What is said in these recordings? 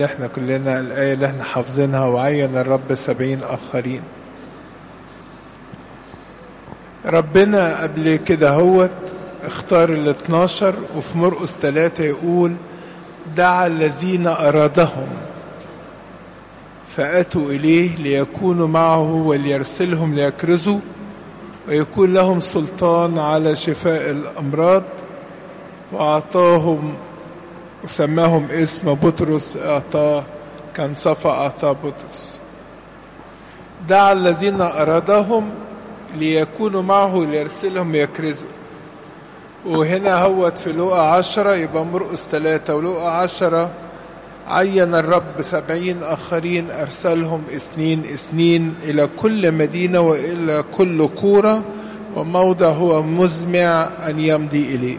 احنا كلنا الآية اللي احنا حافظينها وعين الرب سبعين آخرين ربنا قبل كده هوت اختار ال 12 وفي مرقس ثلاثة يقول دعا الذين أرادهم فأتوا إليه ليكونوا معه وليرسلهم ليكرزوا ويكون لهم سلطان على شفاء الأمراض وأعطاهم وسماهم اسم بطرس أعطاه كان صفا أعطاه بطرس دعا الذين أرادهم ليكونوا معه ليرسلهم يكرزوا وهنا هوت في لوقا عشرة يبقى مرقس ثلاثة ولوقا عشرة عين الرب سبعين آخرين أرسلهم اثنين اثنين إلى كل مدينة وإلى كل قورة وموضع هو مزمع أن يمضي إليه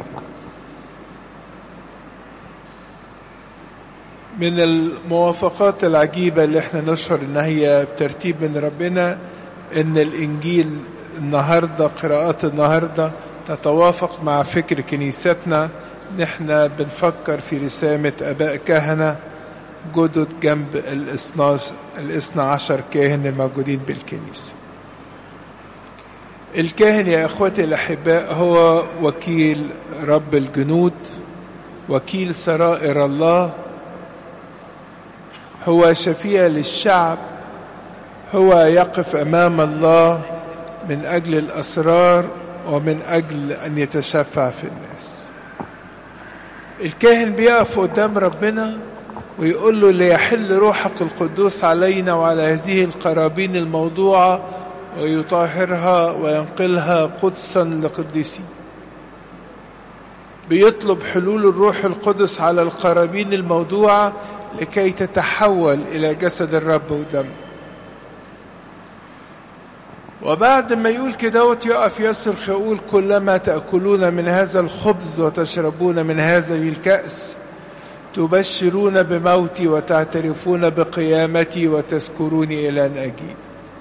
من الموافقات العجيبة اللي احنا نشعر ان هي ترتيب من ربنا ان الانجيل النهاردة قراءات النهاردة تتوافق مع فكر كنيستنا نحن بنفكر في رسامة اباء كهنة جدد جنب الاثنى عشر كاهن الموجودين بالكنيسة الكاهن يا اخوتي الاحباء هو وكيل رب الجنود وكيل سرائر الله هو شفيع للشعب هو يقف امام الله من اجل الاسرار ومن اجل ان يتشفع في الناس الكاهن بيقف قدام ربنا ويقول له ليحل روحك القدوس علينا وعلى هذه القرابين الموضوعه ويطهرها وينقلها قدسا لقديسين بيطلب حلول الروح القدس على القرابين الموضوعه لكي تتحول إلى جسد الرب ودم وبعد ما يقول كده يقف يصرخ يقول كلما تأكلون من هذا الخبز وتشربون من هذه الكأس تبشرون بموتي وتعترفون بقيامتي وتذكروني إلى أن أجيب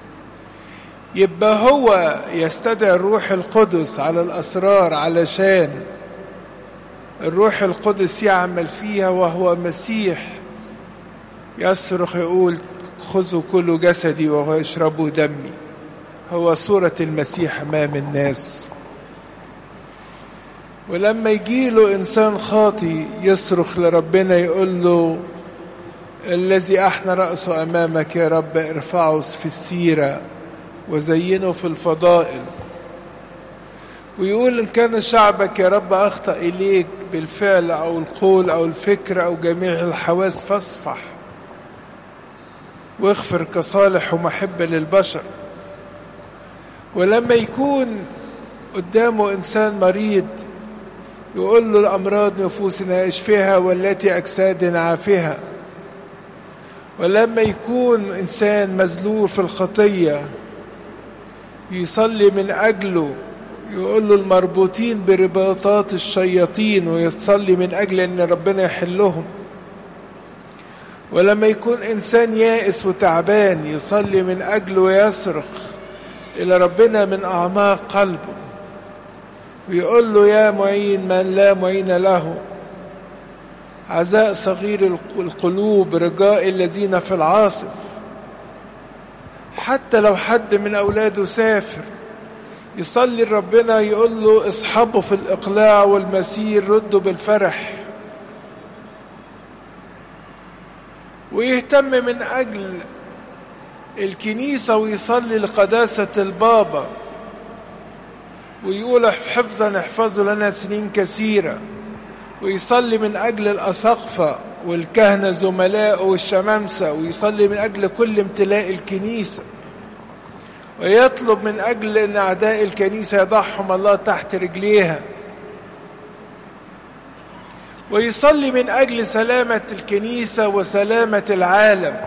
يبقى هو يستدعي الروح القدس على الأسرار علشان الروح القدس يعمل فيها وهو مسيح يصرخ يقول خذوا كل جسدي واشربوا دمي هو صورة المسيح أمام الناس ولما يجي له إنسان خاطي يصرخ لربنا يقول له الذي أحنى رأسه أمامك يا رب ارفعه في السيرة وزينه في الفضائل ويقول إن كان شعبك يا رب أخطأ إليك بالفعل أو القول أو الفكر أو جميع الحواس فاصفح واغفر كصالح ومحب للبشر ولما يكون قدامه إنسان مريض يقول له الأمراض نفوسنا اشفها والتي أجسادنا عافها ولما يكون إنسان مذلول في الخطية يصلي من أجله يقول له المربوطين برباطات الشياطين ويصلي من أجل أن ربنا يحلهم ولما يكون إنسان يائس وتعبان يصلي من أجله ويصرخ إلى ربنا من أعماق قلبه ويقول له يا معين من لا معين له عزاء صغير القلوب رجاء الذين في العاصف حتى لو حد من أولاده سافر يصلي لربنا يقول له اصحبه في الإقلاع والمسير ردوا بالفرح ويهتم من أجل الكنيسة ويصلي لقداسة البابا ويقول حفظا احفظوا لنا سنين كثيرة ويصلي من أجل الأساقفة والكهنة زملائه والشمامسة ويصلي من أجل كل امتلاء الكنيسة ويطلب من أجل أن أعداء الكنيسة يضعهم الله تحت رجليها ويصلي من أجل سلامة الكنيسة وسلامة العالم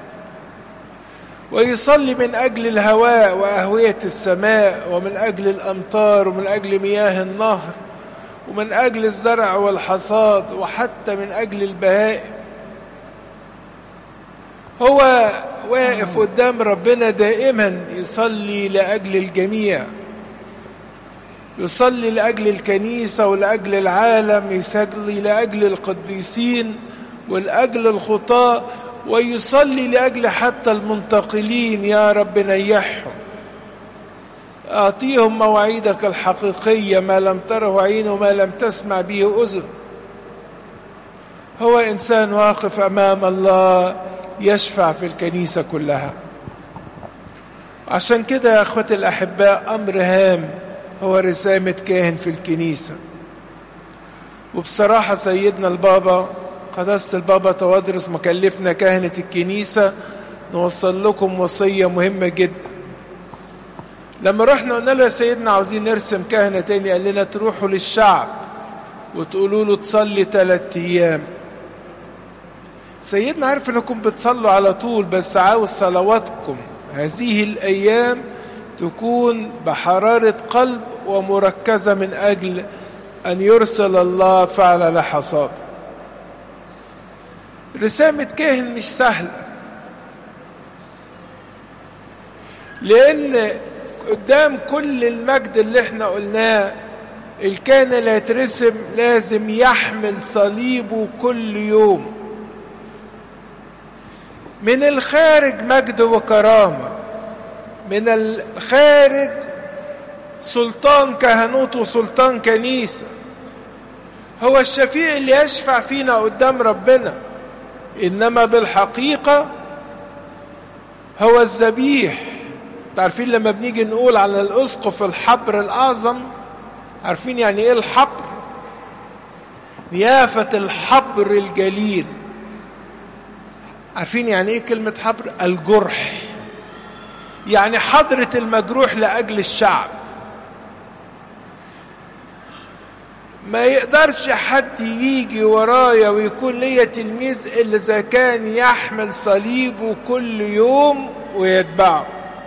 ويصلي من أجل الهواء وأهوية السماء ومن أجل الأمطار ومن أجل مياه النهر ومن أجل الزرع والحصاد وحتى من أجل البهائم هو واقف قدام ربنا دائما يصلي لأجل الجميع يصلي لأجل الكنيسة ولأجل العالم يصلي لأجل القديسين والأجل الخطاة ويصلي لأجل حتى المنتقلين يا رب نيحهم أعطيهم مواعيدك الحقيقية ما لم تره عين وما لم تسمع به أذن هو إنسان واقف أمام الله يشفع في الكنيسة كلها عشان كده يا أخوتي الأحباء أمر هام هو رسامة كاهن في الكنيسة وبصراحة سيدنا البابا قداسة البابا توادرس مكلفنا كهنة الكنيسة نوصل لكم وصية مهمة جدا لما رحنا قلنا له يا سيدنا عاوزين نرسم كهنة تاني قال لنا تروحوا للشعب وتقولوا له تصلي ثلاثة أيام سيدنا عارف انكم بتصلوا على طول بس عاوز صلواتكم هذه الأيام تكون بحرارة قلب ومركزة من أجل أن يرسل الله فعل لحصاته رسامة كاهن مش سهلة لأن قدام كل المجد اللي احنا قلناه الكاهن اللي هيترسم لازم يحمل صليبه كل يوم من الخارج مجد وكرامة من الخارج سلطان كهنوت وسلطان كنيسة هو الشفيع اللي يشفع فينا قدام ربنا إنما بالحقيقة هو الذبيح عارفين لما بنيجي نقول على الأسقف الحبر الأعظم عارفين يعني إيه الحبر نيافة الحبر الجليل عارفين يعني إيه كلمة حبر الجرح يعني حضرة المجروح لأجل الشعب ما يقدرش حد يجي ورايا ويكون ليا تلميذ إلا إذا كان يحمل صليبه كل يوم ويتبعه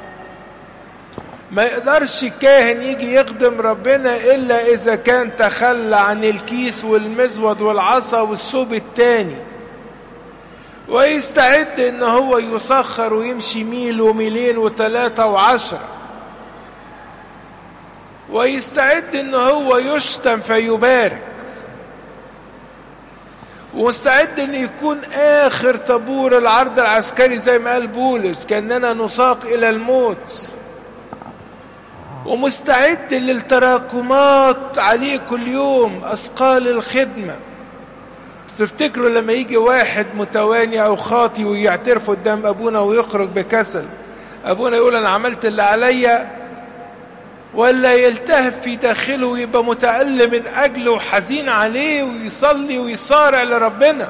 ما يقدرش كاهن يجي يخدم ربنا إلا إذا كان تخلى عن الكيس والمزود والعصا والثوب التاني ويستعد إن هو يسخر ويمشي ميل وميلين وثلاثة وعشرة ويستعد إن هو يشتم فيبارك ومستعد ان يكون اخر طابور العرض العسكري زي ما قال بولس كاننا نساق الى الموت ومستعد للتراكمات عليه كل يوم اثقال الخدمه تفتكروا لما يجي واحد متواني او خاطي ويعترف قدام ابونا ويخرج بكسل ابونا يقول انا عملت اللي عليا ولا يلتهب في داخله ويبقى متألم من أجله وحزين عليه ويصلي ويصارع لربنا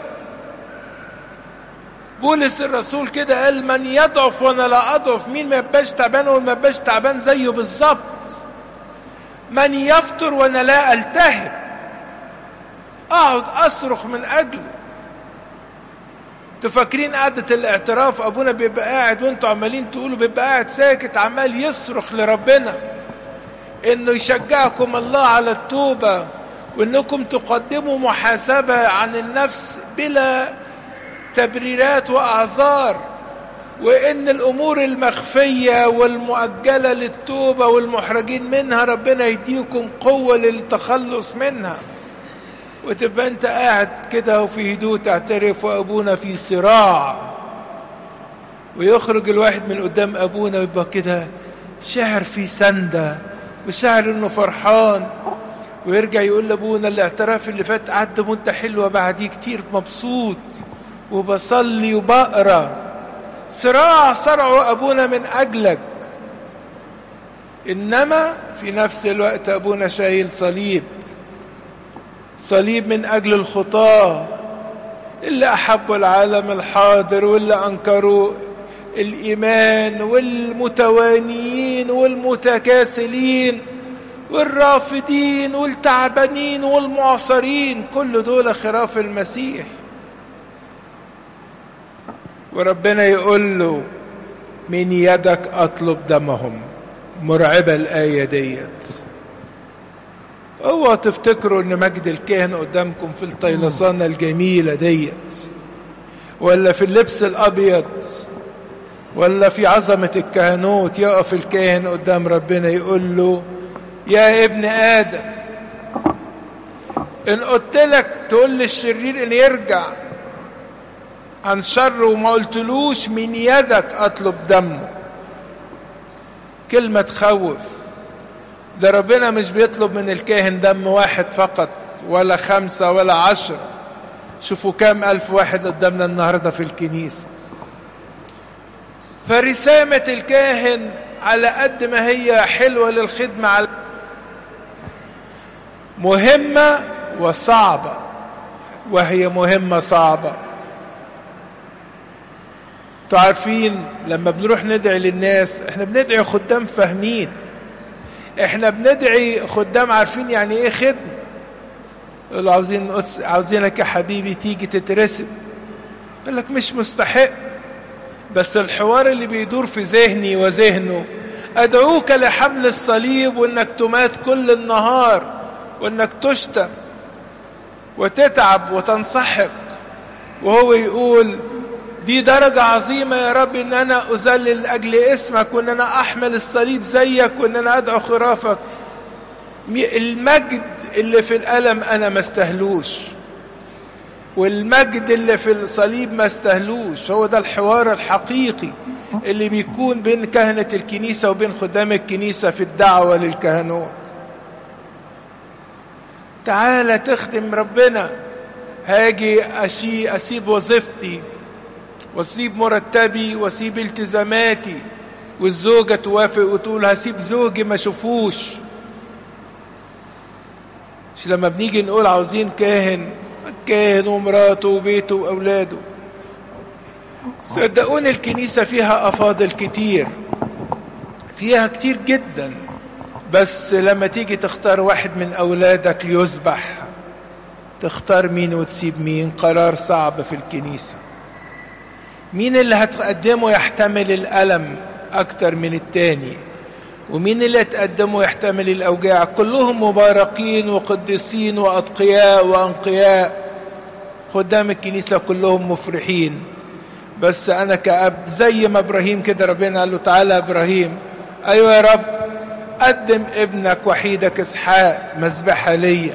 بولس الرسول كده قال من يضعف وانا لا اضعف مين ما يبقاش تعبان وما يبقاش تعبان زيه بالظبط من يفطر وانا لا التهب اقعد اصرخ من اجله تفكرين قعدة الاعتراف ابونا بيبقى قاعد وانتوا عمالين تقولوا بيبقى قاعد ساكت عمال يصرخ لربنا انه يشجعكم الله على التوبة وانكم تقدموا محاسبة عن النفس بلا تبريرات واعذار وان الامور المخفية والمؤجلة للتوبة والمحرجين منها ربنا يديكم قوة للتخلص منها وتبقى انت قاعد كده وفي هدوء تعترف وابونا في صراع ويخرج الواحد من قدام ابونا ويبقى كده شعر في سنده وشعر انه فرحان ويرجع يقول لابونا الاعتراف اللي فات قعدت مدة حلوة بعديه كتير مبسوط وبصلي وبقرا صراع صرعه ابونا من اجلك انما في نفس الوقت ابونا شايل صليب صليب من اجل الخطاه اللي احبوا العالم الحاضر واللي انكروا الايمان والمتوانيين والمتكاسلين والرافضين والتعبانين والمعصرين كل دول خراف المسيح وربنا يقول له من يدك اطلب دمهم مرعبة الآية ديت اوعوا تفتكروا ان مجد الكاهن قدامكم في الطيلسانة الجميلة ديت ولا في اللبس الابيض ولا في عظمة الكهنوت يقف الكاهن قدام ربنا يقول له يا ابن آدم إن قلت لك تقول للشرير إن يرجع عن شر وما قلتلوش من يدك اطلب دمه كلمة تخوف ده ربنا مش بيطلب من الكاهن دم واحد فقط ولا خمسة ولا عشرة شوفوا كام ألف واحد قدامنا النهاردة في الكنيسة فرسامة الكاهن على قد ما هي حلوة للخدمة على مهمة وصعبة وهي مهمة صعبة تعرفين لما بنروح ندعي للناس احنا بندعي خدام فاهمين احنا بندعي خدام عارفين يعني ايه خدمة يقولوا عاوزين عاوزينك يا حبيبي تيجي تترسم يقول لك مش مستحق بس الحوار اللي بيدور في ذهني وذهنه ادعوك لحمل الصليب وانك تمات كل النهار وانك تشتم وتتعب وتنسحق وهو يقول دي درجة عظيمة يا رب ان انا اذلل لاجل اسمك وان انا احمل الصليب زيك وان انا ادعو خرافك المجد اللي في الالم انا ما استهلوش والمجد اللي في الصليب ما استهلوش هو ده الحوار الحقيقي اللي بيكون بين كهنة الكنيسة وبين خدام الكنيسة في الدعوة للكهنوت تعالى تخدم ربنا هاجي أشي أسيب وظيفتي واسيب مرتبي واسيب التزاماتي والزوجة توافق وتقول هسيب زوجي ما شوفوش مش لما بنيجي نقول عاوزين كاهن كاهن ومراته وبيته وأولاده صدقوني الكنيسة فيها أفاضل كتير فيها كتير جدا بس لما تيجي تختار واحد من أولادك ليذبح تختار مين وتسيب مين قرار صعب في الكنيسة مين اللي هتقدمه يحتمل الألم أكتر من التاني ومين اللي هتقدمه يحتمل الأوجاع كلهم مباركين وقديسين وأتقياء وأنقياء خدام الكنيسة كلهم مفرحين بس أنا كأب زي ما إبراهيم كده ربنا قال له تعالى إبراهيم أيوة يا رب قدم ابنك وحيدك إسحاق مذبحة ليا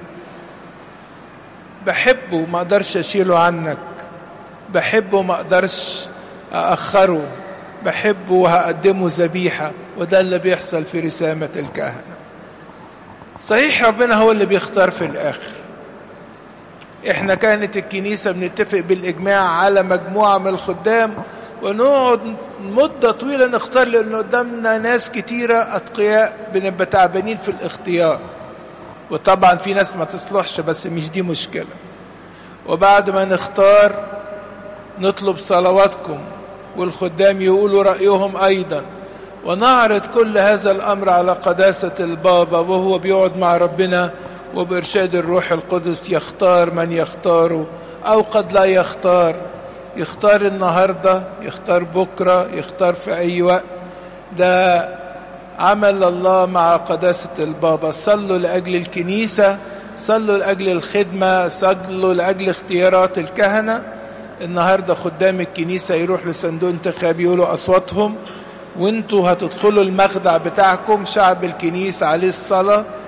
بحبه ما أقدرش أشيله عنك بحبه ما أقدرش أأخره بحبه وهقدمه ذبيحة وده اللي بيحصل في رسامة الكهنة صحيح ربنا هو اللي بيختار في الآخر احنا كانت الكنيسة بنتفق بالإجماع على مجموعة من الخدام ونقعد مدة طويلة نختار لأن قدامنا ناس كتيرة أتقياء بنبقى تعبانين في الاختيار وطبعا في ناس ما تصلحش بس مش دي مشكلة وبعد ما نختار نطلب صلواتكم والخدام يقولوا رأيهم أيضا ونعرض كل هذا الأمر على قداسة البابا وهو بيقعد مع ربنا وبإرشاد الروح القدس يختار من يختاره أو قد لا يختار يختار النهاردة يختار بكرة يختار في أي وقت ده عمل الله مع قداسة البابا صلوا لأجل الكنيسة صلوا لأجل الخدمة صلوا لأجل اختيارات الكهنة النهاردة خدام الكنيسة يروح لصندوق انتخاب يقولوا أصواتهم وانتوا هتدخلوا المخدع بتاعكم شعب الكنيسة عليه الصلاة